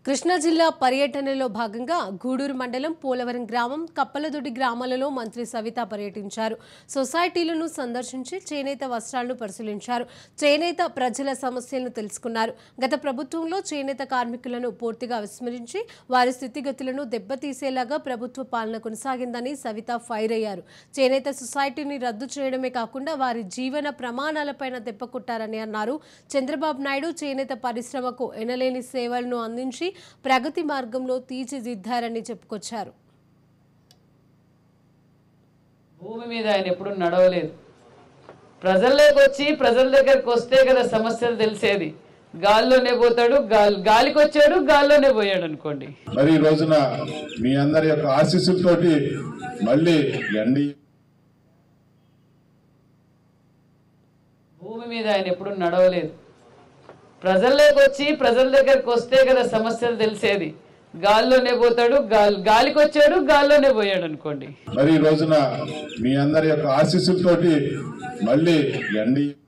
కృష్ణా జిల్లా పర్యటనలో భాగంగా గూడూరు మండలం పోలవరం గ్రామం కప్పలదొడ్డి గ్రామాలలో మంత్రి సవిత పర్యటించారు సొసైటీలను సందర్శించి చేనేత వస్త్రాలను పరిశీలించారు చేనేత ప్రజల సమస్యలను తెలుసుకున్నారు గత ప్రభుత్వంలో చేనేత కార్మికులను పూర్తిగా విస్మరించి వారి స్థితిగతులను దెబ్బతీసేలాగా ప్రభుత్వ పాలన కొనసాగిందని సవిత ఫైర్ అయ్యారు చేనేత సొసైటీని రద్దు చేయడమే కాకుండా వారి జీవన ప్రమాణాలపైన దెబ్బకొట్టారని అన్నారు చంద్రబాబు నాయుడు చేనేత పరిశ్రమకు ఎనలేని సేవలను అందించి ప్రగతి మార్గంలో తీర్చిదిద్దారని చెప్పుకొచ్చారు భూమి మీద ఆయన ఎప్పుడు నడవలేదు ప్రజల్లోకి వచ్చి ప్రజల దగ్గరకు వస్తే కదా సమస్యలు తెలిసేది గాల్లోనే పోతాడు గాలి గాలికి వచ్చాడు గాల్లోనే పోయాడు అనుకోండి మరి ఈ రోజున మీ అందరి యొక్క ఆశీస్సులతోటి మళ్ళీ ఎండి భూమి మీద ఆయన ఎప్పుడు నడవలేదు ప్రజల్లోకి వచ్చి ప్రజల దగ్గరకు వస్తే కదా సమస్యలు తెలిసేది గాల్లోనే పోతాడు గాలి గాలికి వచ్చాడు గాల్లోనే పోయాడు అనుకోండి మరి ఈ రోజున మీ అందరి యొక్క ఆశీస్సులతోటి మళ్ళీ ఎండి